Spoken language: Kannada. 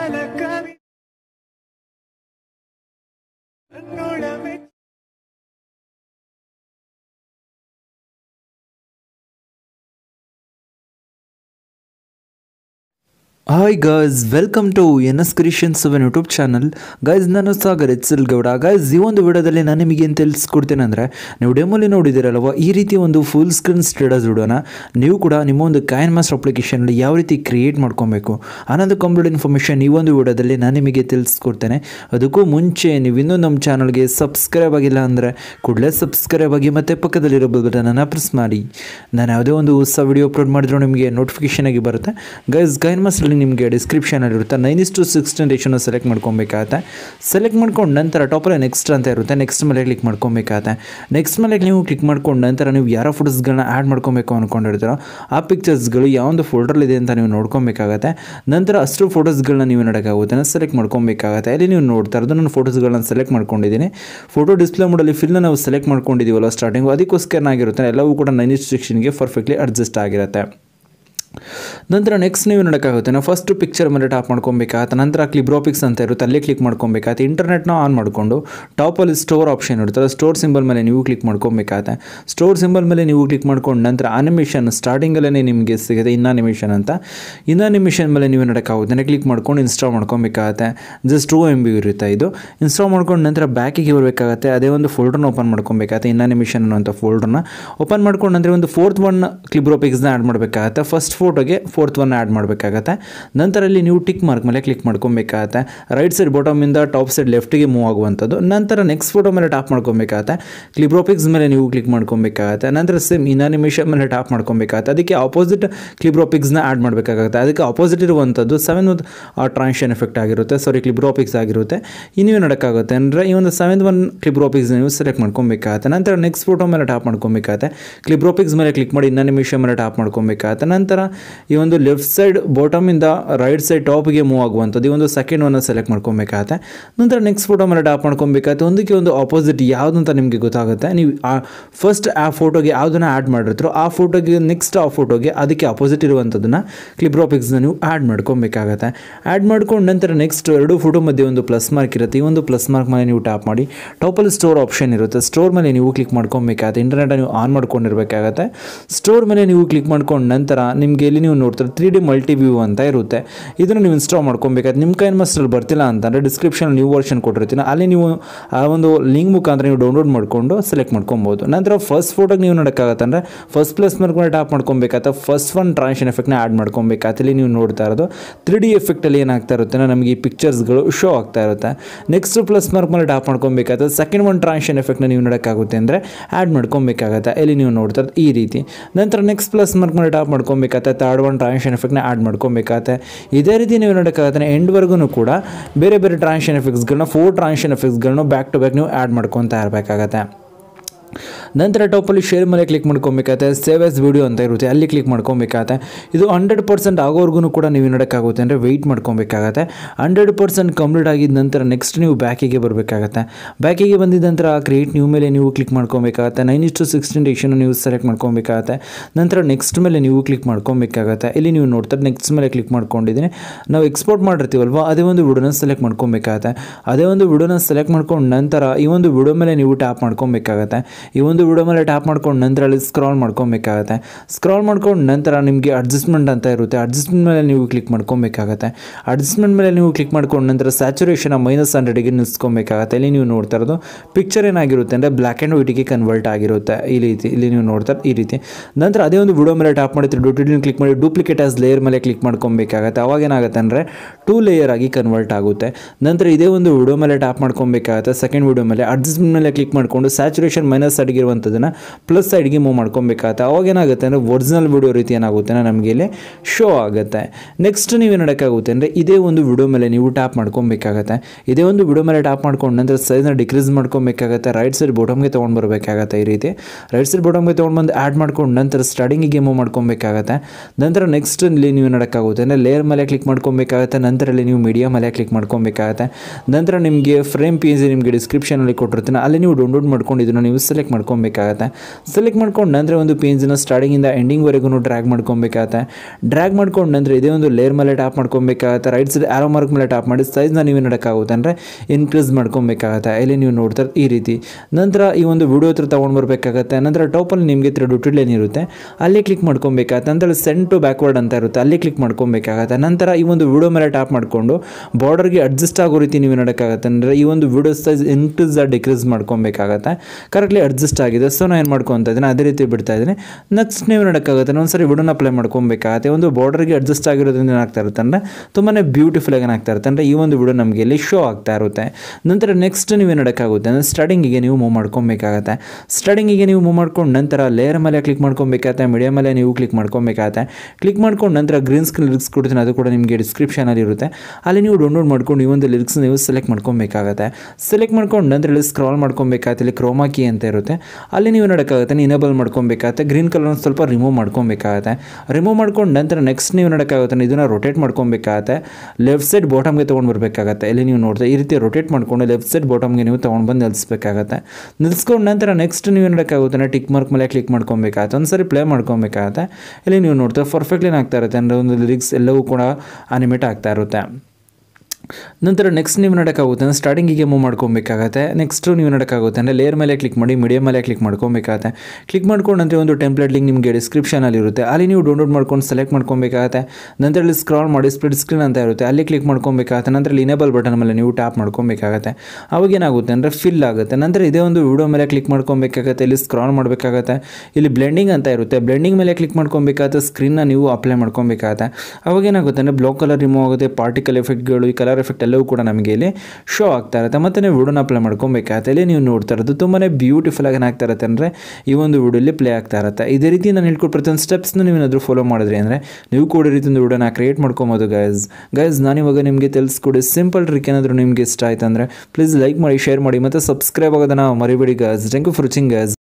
ಕಾಲ ಕವಿ ನೋಡಮೆ hi guys welcome to N S Krishan seven YouTube channel guys ನಾನು ಸಾಗರ್ ಎಚ್ಸಲ್ ಗೌಡ ಗೈಸ್ ಈ ಒಂದು ವಿಡಿಯೋದಲ್ಲಿ ನಾನು ನಿಮಗೆ ಏನು ತಿಳಿಸ್ಕೊಡ್ತೇನೆ ಅಂದರೆ ನೀವು ಡೆಮೋಲಿ ನೋಡಿದ್ದೀರಲ್ವ ಈ ರೀತಿ ಒಂದು ಫುಲ್ ಸ್ಕ್ರೀನ್ ಸ್ಟೇಟಸ್ ವಿಡಿಯೋನ ನೀವು ಕೂಡ ನಿಮ್ಮ ಒಂದು ಕಾಯಿನ್ ಮಾಸ್ಟರ್ ಅಪ್ಲಿಕೇಶನಲ್ಲಿ ಯಾವ ರೀತಿ ಕ್ರಿಯೇಟ್ ಮಾಡ್ಕೊಬೇಕು ಅನ್ನೋದು ಕಂಪ್ಲೀಟ್ ಇನ್ಫಾರ್ಮೇಷನ್ ಈ ಒಂದು ವಿಡಿಯೋದಲ್ಲಿ ನಾನು ನಿಮಗೆ ತಿಳಿಸ್ಕೊಡ್ತೇನೆ ಅದಕ್ಕೂ ಮುಂಚೆ ನೀವು ಇನ್ನೂ ನಮ್ಮ ಚಾನಲ್ಗೆ ಸಬ್ಸ್ಕ್ರೈಬ್ ಆಗಿಲ್ಲ ಅಂದರೆ ಕೂಡಲೇ ಸಬ್ಸ್ಕ್ರೈಬ್ ಆಗಿ ಮತ್ತು ಪಕ್ಕದಲ್ಲಿರೋ ಬಟನನ್ನು ಪ್ರೆಸ್ ಮಾಡಿ ನಾನು ಯಾವುದೇ ಒಂದು ಹೊಸ ವಿಡಿಯೋ ಅಪ್ಲೋಡ್ ಮಾಡಿದ್ರು ನಿಮಗೆ ನೋಟಿಫಿಕೇಶನ್ ಆಗಿ ಬರುತ್ತೆ ಗೈಸ್ ಗೈನ್ ಮಾಸ್ಟರ್ಲಿ ನಿಮಗೆ ಡಿಸ್ಕ್ರಿಪ್ಷನಲ್ಲಿ ಇರುತ್ತೆ ನೈನ್ ಇಸ್ ಟು ಸಿಕ್ಸ್ಟೀನ್ ರೇಷನ್ನು ಸೆಲೆಕ್ಟ್ ಮಾಡ್ಕೊಬೇಕಾಗತ್ತೆ ಸೆಲೆಕ್ಟ್ ಮಾಡ್ಕೊಂಡು ನಂತರ ಟಾಪಲ್ಲಿ ನೆಕ್ಸ್ಟ್ ಅಂತ ಇರುತ್ತೆ ನೆಕ್ಸ್ಟ್ ಮೇಲೆ ಕ್ಲಿಕ್ ಮಾಡ್ಕೊಬೇಕಾಗತ್ತೆ ನೆಕ್ಸ್ಟ್ ಮೇಲೆ ನೀವು ಕ್ಲಿಕ್ ಮಾಡ್ಕೊಂಡು ನಂತರ ನೀವು ಯಾರೋ ಫೋಟೋಸ್ಗಳನ್ನ ಆ್ಯಡ್ ಮಾಡ್ಕೊಬೇಕು ಅಂದ್ಕೊಂಡಿರ್ತೀರೋ ಆ ಪಿಕ್ಚರ್ಸ್ಗಳು ಯಾವೊಂದು ಫೋಲ್ಡರ್ಲಿದೆ ಅಂತ ನೀವು ನೋಡ್ಕೊಬೇಕಾಗತ್ತೆ ನಂತರ ಅಷ್ಟು ಫೋಟೋಸ್ಗಳನ್ನ ನೀವು ನೋಡೋಕ್ಕಾಗುತ್ತೆ ಸೆಲೆಕ್ಟ್ ಮಾಡ್ಕೊಬೇಕಾಗತ್ತೆ ಅಲ್ಲಿ ನೀವು ನೋಡ್ತಾ ಇರೋದು ನಾನು ಫೋಟೋಸ್ಗಳನ್ನ ಸೆಲೆಕ್ಟ್ ಮಾಡ್ಕೊಂಡಿದ್ದೀನಿ ಫೋಟೋ ಡಿಸ್ಪ್ಲೇ ಮಾಡಲಿ ಫಿಲ್ನ ನಾವು ಸೆಲೆಕ್ಟ್ ಮಾಡ್ಕೊಂಡಿದ್ದೀವಲ್ಲ ಸ್ಟಾರ್ಟಿಂಗು ಅದಕ್ಕೋಸ್ಕರನಾಗಿರುತ್ತೆ ಎಲ್ಲವೂ ಕೂಡ ನೈನ್ ಇಸ್ ಸಿಕ್ಸ್ಟೀನ್ಗೆ ಪರ್ಫೆಕ್ಟ್ಲಿ ಅಡ್ಜಸ್ಟ್ ಆಗಿರುತ್ತೆ ನಂತರ ನೆಕ್ಸ್ಟ್ ನೀವು ನೋಡೋಕ್ಕಾಗುತ್ತೆ ನಾವು ಫಸ್ಟ್ ಪಿಕ್ಚರ್ ಮೇಲೆ ಟಾಪ್ ಮಾಡ್ಕೊಬೇಕಾಗತ್ತೆ ನಂತರ ಕ್ಲಿಬ್ರೋಪಿಕ್ಸ್ ಅಂತ ಇರುತ್ತೆ ಅಲ್ಲಿ ಕ್ಲಿಕ್ ಮಾಡ್ಕೊಬೇಕಾಗತ್ತೆ ಇಂಟರ್ನೆಟ್ನ ಆನ್ ಮಾಡಿಕೊಂಡು ಟಾಪಲ್ಲಿ ಸ್ಟೋರ್ ಆಪ್ಷನ್ ಇರುತ್ತೆ ಸ್ಟೋರ್ ಸಿಂಬಲ್ ಮೇಲೆ ನೀವು ಕ್ಲಿಕ್ ಮಾಡ್ಕೊಬೇಕಾಗತ್ತೆ ಸ್ಟೋರ್ ಸಿಂಬಲ್ ಮೇಲೆ ನೀವು ಕ್ಲಿಕ್ ಮಾಡ್ಕೊಂಡು ನಂತರ ಅನಿಮೇಷನ್ ಸ್ಟಾರ್ಟಿಂಗಲ್ಲೇ ನಿಮಗೆ ಸಿಗುತ್ತೆ ಇನ್ ಅನಿಮೇಷನ್ ಅಂತ ಇನ್ ಅನಿಮೇಷನ್ ಮೇಲೆ ನೀವು ನೋಡೋಕ್ಕಾಗುತ್ತೆ ಕ್ಲಿಕ್ ಮಾಡ್ಕೊಂಡು ಇನ್ಸ್ಟಾಲ್ ಮಾಡ್ಕೊಬೇಕಾಗತ್ತೆ ಜಸ್ಟ್ ಟೂ ಎಮ್ ಬಿ ಇರುತ್ತೆ ಇದು ಇನ್ಸ್ಟಾಲ್ ಮಾಡ್ಕೊಂಡು ನಂತರ ಬ್ಯಾಕಿಗೆ ಬರಬೇಕಾಗತ್ತೆ ಅದೇ ಒಂದು ಫೋಲ್ಡರ್ನ ಓಪನ್ ಮಾಡ್ಕೊಬೇಕಾಗತ್ತೆ ಇನ್ ಅನಿಮೇಷನ್ ಅನ್ನುವಂಥ ಫೋಲ್ಡರ್ನ ಓಪನ್ ಮಾಡ್ಕೊಂಡು ನಂತರ ಒಂದು ಫೋರ್ತ್ ಒನ್ ಕ್ಲಿಬ್ರೋಪಿಕ್ಸ್ನ ಆ್ಯಡ್ ಮಾಡಬೇಕಾಗತ್ತೆ ಫಸ್ಟ್ ಫೋಟೋಗೆ ಫೋರ್ತ್ ಒನ್ ಆ್ಯಡ್ ಮಾಡಬೇಕಾಗತ್ತೆ ನಂತರ ಇಲ್ಲಿ ನೀವು ಟಿಕ್ ಮಾರ್ಕ್ ಮೇಲೆ ಕ್ಲಿಕ್ ಮಾಡ್ಕೊಬೇಕಾಗತ್ತೆ ರೈಟ್ ಸೈಡ್ ಬಾಟಮಿಂದ ಟಾಪ್ ಸೈಡ್ ಲೆಫ್ಟಿಗೆ ಮೂವ್ ಆಗುವಂಥದ್ದು ನಂತರ ನೆಕ್ಸ್ಟ್ ಫೋಟೋ ಮೇಲೆ ಟಾಪ್ ಮಾಡ್ಕೊಬೇಕಾಗತ್ತೆ ಕ್ಲಿಬ್ರೋಪಿಕ್ಸ್ ಮೇಲೆ ನೀವು ಕ್ಲಿಕ್ ಮಾಡ್ಕೊಬೇಕಾಗತ್ತೆ ನಂತರ ಸೇಮ್ ಇನಾನಿಮೇಷನ್ ಮೇಲೆ ಟಾಪ್ ಮಾಡ್ಕೊಬೇಕಾಗತ್ತೆ ಅದಕ್ಕೆ ಆಪೋಸಿಟ್ ಕ್ಲಿಬ್ರೋಪಿಕ್ಸ್ನ ಆ್ಯಡ್ ಮಾಡಬೇಕಾಗುತ್ತೆ ಅದಕ್ಕೆ ಆಪೋಸಿಟ್ ಇರುವಂಥದ್ದು ಸೆವೆನ್ ಟ್ರಾನ್ಷನ್ ಎಫೆಕ್ಟ್ ಆಗಿರುತ್ತೆ ಸಾರಿ ಕ್ಲಿಬ್ರೋಪಿಕ್ಸ್ ಆಗಿರುತ್ತೆ ಇನ್ನೇನು ನೋಡೋಕ್ಕಾಗುತ್ತೆ ಅಂದರೆ ಈ ಒಂದು ಸೆವೆಂತ್ ಒನ್ ಕ್ಲಿಬ್ರೋಪಿಕ್ಸ್ ನೀವು ಸೆಲೆಕ್ಟ್ ಮಾಡ್ಕೊಬೇಕಾಗತ್ತೆ ನಂತರ ನೆಕ್ಸ್ಟ್ ಫೋಟೋ ಮೇಲೆ ಟಾಪ್ ಮಾಡ್ಕೊಬೇಕಾಗತ್ತೆ ಕ್ಲಿಬ್ರೋಪಿಕ್ಸ್ ಮೇಲೆ ಕ್ಲಿಕ್ ಮಾಡಿ ಇನಾನಿಮೇಷನ್ ಮೇಲೆ ಟಾಪ್ ಮಾಡ್ಕೊಬೇಕಾಗತ್ತೆ ನಂತರ ಈ ಒಂದು ಲೆಫ್ಟ್ ಸೈಡ್ ಬಾಟಮಿಂದ ರೈಟ್ ಸೈಡ್ ಟಾಪ್ಗೆ ಮೂವ್ ಆಗುವಂಥದ್ದು ಈ ಒಂದು ಸೆಕೆಂಡ್ ಒನ್ನ ಸೆಲೆಕ್ಟ್ ಮಾಡ್ಕೊಬೇಕಾಗತ್ತೆ ನಂತರ ನೆಕ್ಸ್ಟ್ ಫೋಟೋ ಮೇಲೆ ಟಾಪ್ ಮಾಡ್ಕೊಬೇಕಾಗತ್ತೆ ಒಂದಕ್ಕೆ ಒಂದು ಆಪೋಸಿಟ್ ಯಾವುದು ಅಂತ ನಿಮಗೆ ಗೊತ್ತಾಗುತ್ತೆ ನೀವು ಆ ಫಸ್ಟ್ ಆ ಫೋಟೋಗೆ ಯಾವುದನ್ನು ಆ್ಯಡ್ ಮಾಡಿರ್ತೀರೋ ಆ ಫೋಟೋಗೆ ನೆಕ್ಸ್ಟ್ ಆ ಫೋಟೋಗೆ ಅದಕ್ಕೆ ಅಪೋಸಿಟ್ ಇರುವಂಥದ್ದನ್ನು ಕ್ಲಿಬ್ರಾಪಿಕ್ಸ್ನ ನೀವು ಆ್ಯಡ್ ಮಾಡ್ಕೊಬೇಕಾಗತ್ತೆ ಆ್ಯಡ್ ಮಾಡ್ಕೊಂಡು ನಂತರ ನೆಕ್ಸ್ಟ್ ಎರಡು ಫೋಟೋ ಮಧ್ಯೆ ಒಂದು ಪ್ಲಸ್ ಮಾರ್ಕ್ ಇರುತ್ತೆ ಈ ಒಂದು ಪ್ಲಸ್ ಮಾರ್ಕ್ ಮೇಲೆ ನೀವು ಟ್ಯಾಪ್ ಮಾಡಿ ಟಾಪಲ್ಲಿ ಸ್ಟೋರ್ ಆಪ್ಷನ್ ಇರುತ್ತೆ ಸ್ಟೋರ್ ಮೇಲೆ ನೀವು ಕ್ಲಿಕ್ ಮಾಡ್ಕೊಬೇಕಾಗತ್ತೆ ಇಂಟರ್ನೆಟ್ ನೀವು ಆನ್ ಮಾಡ್ಕೊಂಡಿರ್ಬೇಕಾಗತ್ತೆ ಸ್ಟೋರ್ ಮೇಲೆ ನೀವು ಕ್ಲಿಕ್ ಮಾಡ್ಕೊಂಡು ನಂತರ ನಿಮಗೆ ಇಲ್ಲಿ ನೀವು ನೋಡ್ತಾರೆ ತ್ರೀ ಡಿ ಮಲ್ಟಿ ವ್ಯೂ ಅಂತ ಇರುತ್ತೆ ಇದನ್ನು ನೀವು ಇನ್ಸ್ಟಾಲ್ ಮಾಡ್ಕೊಬೇಕಾದ್ರೆ ನಿಮ್ಮ ಕೈನ್ ಮಾಸ್ಟ್ರಲ್ಲಿ ಬರ್ತಿಲ್ಲ ಅಂತಂದರೆ ಡಿಸ್ಕ್ರಿಪ್ಷನ್ ನ್ಯೂ ವರ್ಷನ್ ಕೊಟ್ಟಿರ್ತೀನಿ ಅಲ್ಲಿ ನೀವು ಆ ಒಂದು ಲಿಂಕ್ ಮುಖಾಂತರ ನೀವು ಡೌನ್ಲೋಡ್ ಮಾಡಿಕೊಂಡು ಸೆಲೆಕ್ಟ್ ಮಾಡ್ಕೊಬೋದು ನಂತರ ಫಸ್ಟ್ ಫೋಟೋಗೆ ನೀವು ನೋಡೋಕ್ಕಾಗತ್ತೆ ಅಂದರೆ ಫಸ್ಟ್ ಪ್ಲಸ್ ಮಾರ್ಕ್ ಮೇಲೆ ಟಾಪ್ ಮಾಡ್ಕೊಬೇಕಾಗತ್ತೆ ಫಸ್ಟ್ ಒನ್ ಟ್ರಾನ್ಷನ್ ಎಫೆಕ್ಟ್ನ ಆ್ಯಡ್ ಮಾಡ್ಕೊಬೇಕಾಗತ್ತೆ ಇಲ್ಲಿ ನೀವು ನೋಡ್ತಾ ಇರೋದು ತ್ರೀ ಡಿ ಎಫೆಕ್ಟಲ್ಲಿ ಏನಾಗ್ತಾ ಇರುತ್ತೆ ಅಂದ್ರೆ ನಮಗೆ ಈ ಪಿಕ್ಚರ್ಸ್ಗಳು ಶೋ ಆಗ್ತಾ ಇರುತ್ತೆ ನೆಕ್ಸ್ಟ್ ಪ್ಲಸ್ ಮಾರ್ಕ್ ಮೇಲೆ ಟಾಪ್ ಮಾಡ್ಕೊಬೇಕಾಗತ್ತೆ ಸೆಕೆಂಡ್ ಒನ್ ಟ್ರಾನ್ಷನ್ ಎಫೆಕ್ಟ್ನ ನೀವು ನೋಡೋಕ್ಕಾಗುತ್ತೆ ಅಂದರೆ ಆ್ಯಡ್ ಮಾಡ್ಕೊಬೇಕಾಗತ್ತೆ ಇಲ್ಲಿ ನೀವು ನೋಡ್ತಾ ಇರೋದು ಈ ರೀತಿ ನಂತರ ನೆಕ್ಸ್ಟ್ ಪ್ಲಸ್ ಮಾರ್ಕ್ ಮೇಲೆ ಟಾಪ್ ಮಾಡ್ಕೊಬೇಕಾಗತ್ತೆ ತರ್ಡ್ ಒನ್ ಟ್ರಾನ್ಷನ್ ಎಫೆಕ್ಟ್ನ ಆ್ಯಡ್ ಮಾಡ್ಕೊಬೇಕಾಗತ್ತೆ ಇದೇ ರೀತಿ ನೀವು ನೋಡೋಕ್ಕಾಗತ್ತೆ ಎಂಡ್ವರೆಗೂ ಕೂಡ ಬೇರೆ ಬೇರೆ ಟ್ರಾನ್ಷನ್ ಎಫೆಕ್ಟ್ಸ್ಗಳನ್ನ ಫೋರ್ ಟ್ರಾನ್ಷನ್ ಎಫೆಕ್ಟ್ಸ್ಗಳನ್ನ ಬ್ಯಾಕ್ ಟು ಬ್ಯಾಕ್ ನೀವು ಆ್ಯಡ್ ಮಾಡ್ಕೊತಾ ಇರಬೇಕಾಗತ್ತೆ ನಂತರ ಟಾಪಲ್ಲಿ ಶೇರ್ ಮೇಲೆ ಕ್ಲಿಕ್ ಮಾಡ್ಕೊಬೇಕಾಗತ್ತೆ ಸೇವ್ ಎಸ್ ವಿಡಿಯೋ ಅಂತ ಇರುತ್ತೆ ಅಲ್ಲಿ ಕ್ಲಿಕ್ ಮಾಡ್ಕೊಬೇಕಾಗತ್ತೆ ಇದು ಹಂಡ್ರೆಡ್ ಪರ್ಸೆಂಟ್ ಆಗೋವರೆಗೂ ಕೂಡ ನೀವು ನೋಡೋಕ್ಕಾಗುತ್ತೆ ಅಂದರೆ ವೆಯ್ಟ್ ಮಾಡ್ಕೊಬೇಕಾಗತ್ತೆ ಹಂಡ್ರೆಡ್ ಪರ್ಸೆಂಟ್ ಕಂಪ್ಲೀಟ್ ಆಗಿದ ನಂತರ ನೆಕ್ಸ್ಟ್ ನೀವು ಬ್ಯಾಕಿಗೆ ಬರಬೇಕಾಗತ್ತೆ ಬ್ಯಾಕಿಗೆ ಬಂದಿದ ನಂತರ ಕ್ರಿಯೇಟ್ ನ್ಯೂ ಮೇಲೆ ನೀವು ಕ್ಲಿಕ್ ಮಾಡ್ಕೊಬೇಕಾಗತ್ತೆ ನೈನ್ ಇಷ್ಟು ಸಿಕ್ಸ್ಟೀನ್ ಡೇಷನ್ನು ನೀವು ಸೆಲೆಕ್ಟ್ ಮಾಡ್ಕೊಬೇಕಾಗತ್ತೆ ನಂತರ ನೆಕ್ಸ್ಟ್ ಮೇಲೆ ನೀವು ಕ್ಲಿಕ್ ಮಾಡ್ಕೊಬೇಕಾಗತ್ತೆ ಇಲ್ಲಿ ನೀವು ನೋಡ್ತಾರೆ ನೆಕ್ಸ್ಟ್ ಮೇಲೆ ಕ್ಲಿಕ್ ಮಾಡ್ಕೊಂಡಿದ್ದೀನಿ ನಾವು ಎಕ್ಸ್ಪೋರ್ಟ್ ಮಾಡಿರ್ತೀವಲ್ವ ಅದೇ ಒಂದು ವಿಡಿಯೋನ ಸೆಲೆಕ್ಟ್ ಮಾಡ್ಕೊಬೇಕಾಗತ್ತೆ ಅದೇ ಒಂದು ವಿಡಿಯೋನ ಸೆಲೆಕ್ಟ್ ಮಾಡ್ಕೊಂಡು ನಂತರ ಈ ಒಂದು ವಿಡಿಯೋ ಮೇಲೆ ನೀವು ಟ್ಯಾಪ್ ಮಾಡ್ಕೊಬೇಕಾಗತ್ತೆ ಈ ಒಂದು ವಿಡಿಯೋ ಮೇಲೆ ಟ್ಯಾಪ್ ಮಾಡ್ಕೊಂಡು ನಂತರ ಅಲ್ಲಿ ಸ್ಕ್ರಾಲ್ ಮಾಡ್ಕೊಬೇಕಾಗತ್ತೆ ಸ್ಕ್ರಾಲ್ ಮಾಡ್ಕೊಂಡು ನಂತರ ನಿಮಗೆ ಅಡ್ಜಸ್ಟ್ಮೆಂಟ್ ಅಂತ ಇರುತ್ತೆ ಅಡ್ಜಸ್ಟ್ಮೆಂಟ್ ಮೇಲೆ ನೀವು ಕ್ಲಿಕ್ ಮಾಡ್ಕೊಬೇಕಾಗತ್ತೆ ಅಡ್ಜಸ್ಟ್ಮೆಂಟ್ ಮೇಲೆ ನೀವು ಕ್ಲಿಕ್ ಮಾಡ್ಕೊಂಡು ನಂತರ ಸ್ಯಾಚುರೇಷನ್ ಮೈನಸ್ ಹಂಡ್ರೆಡ್ಗೆ ನಿಲ್ಸ್ಕೊಬೇಕಾಗತ್ತೆ ಇಲ್ಲಿ ನೀವು ನೋಡ್ತಾ ಇರೋದು ಪಿಕ್ಚರ್ ಏನಾಗಿರುತ್ತೆ ಅಂದರೆ ಬ್ಲ್ಯಾಕ್ ಆ್ಯಂಡ್ ವೈಟಿಗೆ ಕನ್ವರ್ಟ್ ಆಗಿರುತ್ತೆ ಈ ರೀತಿ ಇಲ್ಲಿ ನೀವು ನೋಡ್ತಾ ಈ ರೀತಿ ನಂತರ ಅದೇ ಒಂದು ವಿಡಿಯೋ ಮೇಲೆ ಟ್ಯಾಪ್ ಮಾಡಿದ್ರೆ ಡೂಟಿಡಿನ ಕ್ಲಿಕ್ ಮಾಡಿ ಡೂಪ್ಲಿಕೇಟ್ ಆಸ್ ಲೇಯರ್ ಮೇಲೆ ಕ್ಲಿಕ್ ಮಾಡ್ಕೊಬೇಕಾಗತ್ತೆ ಅವಾಗ ಏನಾಗುತ್ತೆ ಅಂದರೆ ಟೂ ಲೇಯರ್ ಆಗಿ ಕನ್ವರ್ಟ್ ಆಗುತ್ತೆ ನಂತರ ಇದೇ ಒಂದು ವಿಡಿಯೋ ಮೇಲೆ ಟ್ಯಾಪ್ ಮಾಡ್ಕೊಬೇಕಾಗತ್ತೆ ಸೆಕೆಂಡ್ ವಿಡಿಯೋ ಮೇಲೆ ಅಡ್ಜಸ್ಟ್ಮೆಂಟ್ ಮೇಲೆ ಕ್ಲಿಕ್ ಮಾಡಿಕೊಂಡು ಸ್ಯಾಚುರೇಷನ್ ಮೈನಸ್ ಸೈಡ್ಗಿರುವಂಥದ್ದನ್ನು ಪ್ಲಸ್ ಸೈಡ್ಗೆ ಮೂವ್ ಮಾಡ್ಕೊಬೇಕಾಗತ್ತೆ ಅವಾಗ ಏನಾಗುತ್ತೆ ಅಂದರೆ ಒರಿಜಿನಲ್ ವಿಡಿಯೋ ರೀತಿ ಏನಾಗುತ್ತೆ ಅಂದರೆ ನಮಗೆ ಇಲ್ಲಿ ಶೋ ಆಗುತ್ತೆ ನೆಕ್ಸ್ಟ್ ನೀವು ನೋಡೋಕ್ಕಾಗುತ್ತೆ ಅಂದರೆ ಇದೇ ಒಂದು ವಿಡಿಯೋ ಮೇಲೆ ನೀವು ಟ್ಯಾಪ್ ಮಾಡ್ಕೊಬೇಕಾಗತ್ತೆ ಇದೇ ಒಂದು ವಿಡಿಯೋ ಮೇಲೆ ಟ್ಯಾಪ್ ಮಾಡ್ಕೊಂಡು ನಂತರ ಸೈಜ್ನ ಡಿಕ್ರೀಸ್ ಮಾಡ್ಕೊಬೇಕಾಗತ್ತೆ ರೈಟ್ ಸೈಡ್ ಬಾಟಮ್ಗೆ ತೊಗೊಂಡು ಬರಬೇಕಾಗತ್ತೆ ಈ ರೀತಿ ರೈಟ್ ಸೈಡ್ ಬಾಟಮ್ಗೆ ತೊಗೊಂಡು ಬಂದು ಆ್ಯಡ್ ಮಾಡ್ಕೊಂಡು ನಂತರ ಸ್ಟಾರ್ಟಿಂಗಿಗೆ ಮೂವ್ ಮಾಡ್ಕೊಬೇಕಾಗತ್ತೆ ನಂತರ ನೆಕ್ಸ್ಟ್ ಇಲ್ಲಿ ನೀವು ನೋಡೋಕ್ಕಾಗುತ್ತೆ ಅಂದರೆ ಲೇಯರ್ ಮೇಲೆ ಕ್ಲಿಕ್ ಮಾಡ್ಕೊಬೇಕಾಗತ್ತೆ ನಂತರ ಇಲ್ಲಿ ನೀವು ಮೀಡಿಯಾ ಮೇಲೆ ಕ್ಲಿಕ್ ಮಾಡ್ಕೊಬೇಕಾಗತ್ತೆ ನಂತರ ನಿಮಗೆ ಫ್ರೇಮ್ ಪಿ ಜಿ ನಿಮಗೆ ಡಿಸ್ಕ್ರಿಪ್ಷನಲ್ಲಿ ಕೊಟ್ಟಿರ್ತೀನಿ ಅಲ್ಲಿ ನೀವು ಡೌನ್ಲೋಡ್ ಮಾಡ್ಕೊಂಡು ಇದನ್ನು ನೀವು ಸೆಲೆಕ್ಟ್ ಮಾಡ್ಕೊಬೇಕಾಗತ್ತೆ ಸೆಲೆಕ್ಟ್ ಮಾಡ್ಕೊಂಡು ನಂತರ ಒಂದು ಪೇಜ್ನ ಸ್ಟಾರ್ಟಿಂಗಿಂದ ಎಂಡಿಂಗ್ವರೆಗೂ ಡ್ರ್ಯಾಗ್ ಮಾಡ್ಕೊಬೇಕಾಗತ್ತೆ ಡ್ರ್ಯಾಗ್ ಮಾಡ್ಕೊಂಡು ನಂತರ ಇದೇ ಒಂದು ಲೇಯರ್ ಮೇಲೆ ಟ್ಯಾಪ್ ಮಾಡ್ಕೊಬೇಕಾಗತ್ತೆ ರೈಟ್ ಸೈಡ್ ಆರೋ ಮಾರ್ಕ್ ಮೇಲೆ ಟ್ಯಾಪ್ ಮಾಡಿ ಸೈಜ್ನ ನೀವು ಮಾಡೋಕ್ಕಾಗುತ್ತೆ ಅಂದರೆ ಇನ್ಕ್ರೀಸ್ ಮಾಡ್ಕೊಬೇಕಾಗತ್ತೆ ಇಲ್ಲಿ ನೀವು ನೋಡ್ತಾರೆ ಈ ರೀತಿ ನಂತರ ಈ ಒಂದು ವಿಡಿಯೋ ಹತ್ರ ತೊಗೊಂಡು ಬರಬೇಕಾಗತ್ತೆ ನಂತರ ಟಾಪಲ್ಲಿ ನಿಮಗೆ ತ್ರೀ ಡೊಟೆಡ್ ಲೈನ್ ಇರುತ್ತೆ ಅಲ್ಲಿ ಕ್ಲಿಕ್ ಮಾಡ್ಕೊಬೇಕಾಗತ್ತೆ ನಂತರ ಸೆಂಡ್ ಟು ಬ್ಯಾಕ್ವರ್ಡ್ ಅಂತ ಇರುತ್ತೆ ಅಲ್ಲಿ ಕ್ಲಿಕ್ ಮಾಡ್ಕೊಬೇಕಾಗತ್ತೆ ನಂತರ ಈ ಒಂದು ವಿಡಿಯೋ ಮೇಲೆ ಟ್ಯಾಪ್ ಮಾಡಿಕೊಂಡು ಬಾರ್ಡರ್ಗೆ ಅಡ್ಜಸ್ಟ್ ಆಗೋ ರೀತಿ ನೀವು ನೋಡೋಕ್ಕಾಗತ್ತೆ ಅಂದರೆ ಈ ಒಂದು ವಿಡಿಯೋ ಸೈಜ್ ಇನ್ಕ್ರೀಸ್ ಡಿಕ್ರೀಸ್ ಮಾಡ್ಕೊಬೇಕಾಗತ್ತೆ ಕರೆಕ್ಟ್ಲಿ ಅಡ್ಜಸ್ಟ್ ಆಗಿದೆ ಸೊ ನಾನು ಏನು ಮಾಡ್ಕೊತಾ ಇದ್ದೀನಿ ಅದೇ ರೀತಿ ಬಿಡ್ತಾ ಇದ್ದೀನಿ ನೆಕ್ಸ್ಟ್ ನೀವು ನೋಡೋಕ್ಕಾಗುತ್ತೆ ಒಂದ್ಸರಿ ವಿಡಿಯೋನ ಅಪ್ಲೈ ಮಾಡ್ಕೊಬೇಕಾಗತ್ತೆ ಒಂದು ಬಾರ್ಡರ್ಗೆ ಅಡ್ಜಸ್ಟ್ ಆಗಿರೋದ್ರಿಂದ ಏನಾಗ್ತಾ ಇರುತ್ತೆ ಅಂದರೆ ತುಂಬಾ ಬ್ಯೂಟಿಫುಲ್ ಆಗಿ ಏನಾಗ್ತಾ ಇರುತ್ತೆ ಅಂದರೆ ಈ ಒಂದು ವಿಡಿಯೋ ನಮಗೆ ಇಲ್ಲಿ ಶೋ ಆಗ್ತಾ ಇರುತ್ತೆ ನಂತರ ನೆಕ್ಸ್ಟ್ ನೀವು ನೋಡೋಕ್ಕಾಗುತ್ತೆ ಅಂದರೆ ಸ್ಟಾರ್ಟಿಂಗಿಗೆ ನೀವು ಮೂವ್ ಮಾಡ್ಕೊಬೇಕಾಗತ್ತೆ ಸ್ಟಾರ್ಟಿಂಗಿಗೆ ನೀವು ಮೂವ್ ಮಾಡ್ಕೊಂಡು ನಂತರ ಲೇಯರ್ ಮೇಲೆ ಕ್ಲಿಕ್ ಮಾಡ್ಕೊಬೇಕಾಗತ್ತೆ ಮೀಡಿಯಾ ಮೇಲೆ ನೀವು ಕ್ಲಿಕ್ ಮಾಡ್ಕೊಬೇಕಾಗತ್ತೆ ಕ್ಲಿಕ್ ಮಾಡ್ಕೊಂಡು ನಂತರ ಗ್ರೀನ್ ಸ್ಕ್ರೀನ್ ಲಿರಿಕ್ಸ್ ಕೊಡ್ತೀನಿ ಅದು ಕೂಡ ನಿಮಗೆ ಡಿಸ್ಕ್ರಿಪ್ಷನಲ್ಲಿ ಇರುತ್ತೆ ಅಲ್ಲಿ ನೀವು ಡೌನ್ಲೋಡ್ ಮಾಡ್ಕೊಂಡು ಈ ಒಂದು ಲಿರಿಕ್ಸ್ ನೀವು ಸೆಲೆಕ್ಟ್ ಮಾಡ್ಕೊಬೇಕಾಗತ್ತೆ ಸೆಲೆಕ್ಟ್ ಮಾಡ್ಕೊಂಡು ನಂತರ ಇಲ್ಲಿ ಸ್ಕ್ರಾಲ್ ಮಾಡ್ಕೊಬೇಕಾಗತ್ತೆ ಇಲ್ಲಿ ಕ್ರೋಮಾ ಕೀ ಅಂತ ಇರುತ್ತೆ ಅಲ್ಲಿ ನೀವು ನೋಡೋಕ್ಕಾಗುತ್ತೆ ಇನೇಬಲ್ ಮಾಡ್ಕೊಬೇಕಾಗತ್ತೆ ಗ್ರೀನ್ ಕಲರ್ನ ಸ್ವಲ್ಪ ರಿಮೂವ್ ಮಾಡ್ಕೊಬೇಕಾಗತ್ತೆ ರಿಮೂವ್ ಮಾಡ್ಕೊಂಡು ನಂತರ ನೆಕ್ಸ್ಟ್ ನೀವು ನೋಡೋಕ್ಕಾಗುತ್ತೆ ಇದನ್ನು ರೊಟೇಟ್ ಮಾಡ್ಕೊಬೇಕಾಗತ್ತೆ ಲೆಫ್ಟ್ ಸೈಡ್ ಬಾಟಮ್ಗೆ ತೊಗೊಂಡು ಬರಬೇಕಾಗತ್ತೆ ಇಲ್ಲಿ ನೀವು ನೋಡ್ತಾ ಈ ರೀತಿ ರೊಟೇಟ್ ಮಾಡ್ಕೊಂಡು ಲೆಫ್ಟ್ ಸೈಡ್ ಬಾಟಮ್ಗೆ ನೀವು ತೊಗೊಂಡು ಬಂದು ನಿಲ್ಲಿಸ್ಬೇಕಾಗತ್ತೆ ನಿಲ್ಸ್ಕೊಂಡು ನಂತರ ನೆಕ್ಸ್ಟ್ ನೀವು ನೋಡೋಕ್ಕಾಗುತ್ತೆ ಟಿಕ್ ಮಾರ್ಕ್ ಮೇಲೆ ಕ್ಲಿಕ್ ಮಾಡ್ಕೊಬೇಕಾಗತ್ತೆ ಒಂದು ಸರಿ ಪ್ಲೇ ಮಾಡ್ಕೊಬೇಕಾಗತ್ತೆ ಇಲ್ಲಿ ನೀವು ನೋಡ್ತಾ ಪರ್ಫೆಕ್ಟ್ಲಿ ಆಗ್ತಾ ಇರುತ್ತೆ ಅಂದರೆ ಒಂದು ಲಿರಿಕ್ಸ್ ಎಲ್ಲವೂ ಕೂಡ ಅನಿಮೇಟ್ ಆಗ್ತಾ ಇರುತ್ತೆ ನಂತರ ನೆಕ್ಸ್ಟ್ ನೀವು ನೋಡೋಕ್ಕಾಗುತ್ತೆ ಅಂದರೆ ಸ್ಟಾರ್ಟಿಂಗಿಗೆ ಮೂವ್ ಮಾಡ್ಕೊಬೇಕಾಗತ್ತೆ ನೆಕ್ಸ್ಟು ನೀವು ನೋಡೋಕ್ಕಾಗುತ್ತೆ ಅಂದರೆ ಲೇಯರ್ ಮೇಲೆ ಕ್ಲಿಕ್ ಮಾಡಿ ಮೀಡಿಯಾ ಮೇಲೆ ಕ್ಲಿಕ್ ಮಾಡ್ಕೊಬೇಕಾಗತ್ತೆ ಕ್ಲಿಕ್ ಮಾಡ್ಕೊಂಡು ನಂತರ ಒಂದು ಟೆಂಪ್ಲೇಟ್ ಲಿಂಕ್ ನಿಮಗೆ ಡಿಸ್ಕ್ರಿಪ್ಷನಲ್ಲಿ ಇರುತ್ತೆ ಅಲ್ಲಿ ನೀವು ಡೌನ್ಲೋಡ್ ಮಾಡ್ಕೊಂಡು ಸೆಲೆಕ್ಟ್ ಮಾಡ್ಕೊಬೇಕಾಗತ್ತೆ ನಂತರ ಇಲ್ಲಿ ಸ್ಕ್ರಾಲ್ ಮಾಡಿ ಸ್ಪ್ಲಿಟ್ ಸ್ಕ್ರೀನ್ ಅಂತ ಇರುತ್ತೆ ಅಲ್ಲಿ ಕ್ಲಿಕ್ ಮಾಡ್ಕೊಬೇಕಾಗತ್ತೆ ನಂತರ ಇಲ್ಲಿ ಇನೇಬಲ್ ಬಟನ್ ಮೇಲೆ ನೀವು ಟ್ಯಾಪ್ ಮಾಡ್ಕೊಬೇಕಾಗತ್ತೆ ಅವಾಗ ಏನಾಗುತ್ತೆ ಅಂದರೆ ಫಿಲ್ ಆಗುತ್ತೆ ನಂತರ ಇದೇ ಒಂದು ವಿಡಿಯೋ ಮೇಲೆ ಕ್ಲಿಕ್ ಮಾಡ್ಕೊಬೇಕಾಗತ್ತೆ ಇಲ್ಲಿ ಸ್ಕ್ರಾಲ್ ಮಾಡಬೇಕಾಗತ್ತೆ ಇಲ್ಲಿ ಬ್ಲೆಂಡಿಂಗ್ ಅಂತ ಇರುತ್ತೆ ಬ್ಲೆಂಡಿಂಗ್ ಮೇಲೆ ಕ್ಲಿಕ್ ಮಾಡ್ಕೊಬೇಕಾಗತ್ತೆ ಸ್ಕ್ರೀನ್ನ ನೀವು ಅಪ್ಲೈ ಮಾಡ್ಕೊಬೇಕಾಗತ್ತೆ ಅವಾಗ ಏನಾಗುತ್ತೆ ಅಂದರೆ ಬ್ಲಾಕ್ ಕಲರ್ ರಿಮೂವ್ ಆಗುತ್ತೆ ಪಾರ್ಟಿಕಲ್ ಎಫೆಕ್ಟ್ಗಳು ಈ ಕಲರ್ ಎಫೆಕ್ಟ್ ಎಲ್ಲವೂ ಕೂಡ ನಮಗೆ ಇಲ್ಲಿ ಶೋ ಆಗ್ತಾ ಇರುತ್ತೆ ಮತ್ತು ನೀವು ವಿಡಿಯೋನ ಅಪ್ಲೈ ಮಾಡ್ಕೊಬೇಕಾಗತ್ತೆ ಇಲ್ಲಿ ನೀವು ನೋಡ್ತಾ ಇರೋದು ತುಂಬಾ ಬ್ಯೂಟಿಫುಲ್ ಆಗಿ ಏನಾಗ್ತಾ ಇರುತ್ತೆ ಅಂದರೆ ಈ ಒಂದು ವಿಡಿಯೋಲಿ ಪ್ಲೇ ಆಗ್ತಾ ಇರುತ್ತೆ ಇದೇ ರೀತಿ ನಾನು ಹೇಳ್ಕೊಟ್ಟು ಪ್ರತಿಯೊಂದು ಸ್ಟೆಪ್ಸ್ನ ನೀವು ಏನಾದರೂ ಫಾಲೋ ಮಾಡಿದ್ರಿ ಅಂದರೆ ನೀವು ಕೂಡ ಈ ರೀತಿ ಒಂದು ವಿಡಿಯೋನ ಕ್ರಿಯೇಟ್ ಮಾಡ್ಕೊಬೋದು ಗೈಸ್ ಗೈಸ್ ನಾನಿವಾಗ ನಿಮಗೆ ತಿಳಿಸ್ಕೊಡಿ ಸಿಂಪಲ್ ಟ್ರಿಕ್ ಏನಾದರೂ ನಿಮಗೆ ಇಷ್ಟ ಆಯ್ತು ಅಂದರೆ ಪ್ಲೀಸ್ ಲೈಕ್ ಮಾಡಿ ಶೇರ್ ಮಾಡಿ ಮತ್ತು ಸಬ್ಸ್ಕ್ರೈಬ್ ಆಗೋದನ್ನು ಮರಿಬೇಡಿ guys thank you for watching guys